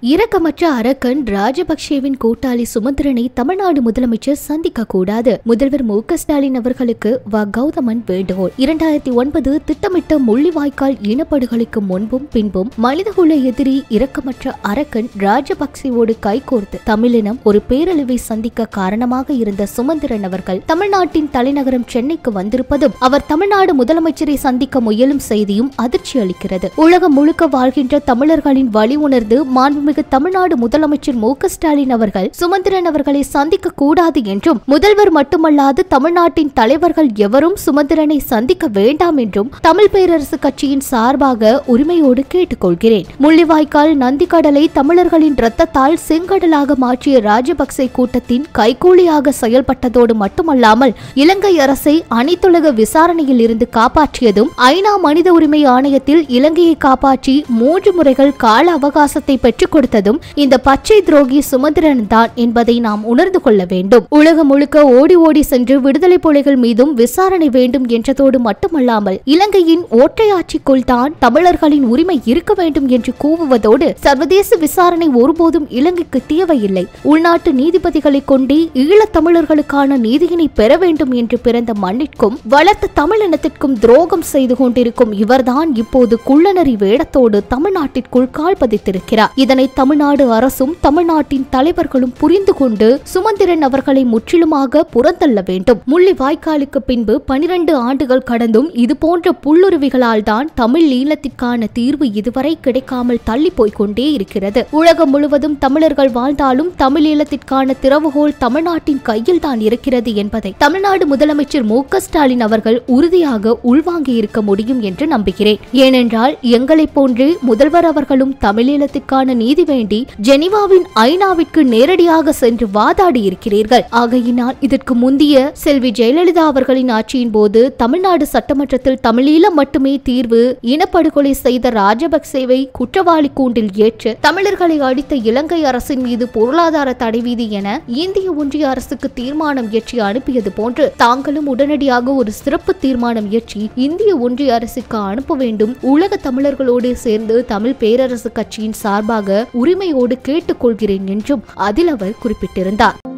இரக்கமற்ற அரக்கன் ராஜபக்சேவின் கூட்டாளி சுமந்திரனை தமிழ்நாடு முதலமைச்சர் சந்திக்க கூடாது முதல்வர் மு க ஸ்டாலின் அவர்களுக்கு வ கௌதமன் வேண்டுகோள் இரண்டாயிரத்தி ஒன்பது திட்டமிட்ட முள்ளிவாய்க்கால் இனப்படுகொலைக்கு முன்பும் பின்பும் மனிதகுல எதிரி இரக்கமற்ற அரக்கன் ராஜபக்சேவோடு கைகோர்த்து தமிழினம் ஒரு பேரழிவை சந்திக்க காரணமாக இருந்த சுமந்திரன் அவர்கள் தமிழ்நாட்டின் தலைநகரம் சென்னைக்கு வந்திருப்பதும் அவர் தமிழ்நாடு முதலமைச்சரை சந்திக்க முயலும் செய்தியும் அதிர்ச்சி அளிக்கிறது உலகம் முழுக்க வாழ்கின்ற தமிழர்களின் வழி உணர்ந்து மாண்புமிகு தமிழ்நாடு முதலமைச்சர் மு க ஸ்டாலின் அவர்கள் சுமந்திரன் அவர்களை சந்திக்க கூடாது என்றும் முதல்வர் மட்டுமல்லாது தமிழ்நாட்டின் தலைவர்கள் எவரும் சுமந்திரனை சந்திக்க வேண்டாம் என்றும் தமிழ் பேரரசு கட்சியின் சார்பாக உரிமையோடு கேட்டுக்கொள்கிறேன் முள்ளிவாய்க்கால் நந்திக்கடலை தமிழர்களின் இரத்தத்தால் செங்கடலாக மாற்றிய ராஜபக்சே கூட்டத்தின் கைகூலியாக செயல்பட்டதோடு மட்டுமல்லாமல் இலங்கை அரசை அனைத்துலக விசாரணையில் இருந்து காப்பாற்றியதும் ஐநா மனித உரிமை ஆணையத்தில் இலங்கையை காப்பாற்றி மூன்று முறைகள் கால அவகாசத்தை பெற்றுக் கொடுத்ததும் இந்த பச்சை துரோகி சுமந்திரன் தான் என்பதை நாம் உணர்ந்து கொள்ள வேண்டும் உலகம் முழுக்க ஓடி ஓடி சென்று விடுதலை புலிகள் மீதும் விசாரணை வேண்டும் என்றதோடு மட்டுமல்லாமல் இலங்கையின் ஒற்றை ஆட்சிக்குள் தான் தமிழர்களின் உரிமை இருக்க வேண்டும் என்று கூவுவதோடு சர்வதேச விசாரணை ஒருபோதும் இலங்கைக்கு தேவையில்லை உள்நாட்டு நீதிபதிகளை கொண்டு ஈழத் தமிழர்களுக்கான நீதியினை பெற வேண்டும் என்று பிறந்த மண்ணிற்கும் வளர்த்த தமிழினத்திற்கும் துரோகம் செய்து கொண்டிருக்கும் இவர்தான் இப்போது குள்ளநரி வேடத்தோடு தமிழ்நாட்டிற்குள் கால் பதித்திருக்கிறார் இதனை தமிழ்நாடு அரசும் தமிழ்நாட்டின் தலைவர்களும் புரிந்து கொண்டு சுமந்திரன் அவர்களை முற்றிலுமாக புறந்தள்ள வேண்டும் முள்ளி வாய்க்காலுக்கு பின்பு பனிரெண்டு ஆண்டுகள் கடந்தும் இது போன்ற புல்லுருவிகளால் தான் தமிழ் ஈழத்திற்கான தீர்வு இதுவரை கிடைக்காமல் தள்ளி போய்க் கொண்டே இருக்கிறது உலகம் முழுவதும் தமிழர்கள் வாழ்ந்தாலும் தமிழ் ஈழத்திற்கான திறவுகோல் தமிழ்நாட்டின் கையில் தான் இருக்கிறது என்பதை தமிழ்நாடு முதலமைச்சர் மு க ஸ்டாலின் அவர்கள் உறுதியாக உள்வாங்கி இருக்க முடியும் என்று நம்புகிறேன் ஏனென்றால் எங்களைப் போன்று முதல்வர் அவர்களும் தமிழீழத்திற்கான நீதி வேண்டி ஜெனீவாவின் ஐநாவிற்கு நேரடியாக சென்று வாதாடி இருக்கிறீர்கள் ஆகையினால் இதற்கு முந்திய செல்வி ஜெயலலிதா அவர்களின் ஆட்சியின் போது தமிழ்நாடு சட்டமன்றத்தில் தமிழீழம் மட்டுமே தீர்வு இனப்படுகொலை செய்த ராஜபக்சேவை குற்றவாளி கூண்டில் ஏற்று தமிழர்களை அடித்த இலங்கை அரசின் மீது பொருளாதார தடை விதி என இந்திய ஒன்றிய அரசுக்கு தீர்மானம் இயற்றி அனுப்பியது போன்று தாங்களும் உடனடியாக ஒரு சிறப்பு தீர்மானம் இயற்றி இந்திய ஒன்றிய அரசுக்கு அனுப்ப வேண்டும் உலக தமிழர்களோடு சேர்ந்து தமிழ் பேரரசு கட்சியின் சார்பாக உரிமையோடு கேட்டுக்கொள்கிறேன் என்றும் அதில் அவர் குறிப்பிட்டிருந்தார்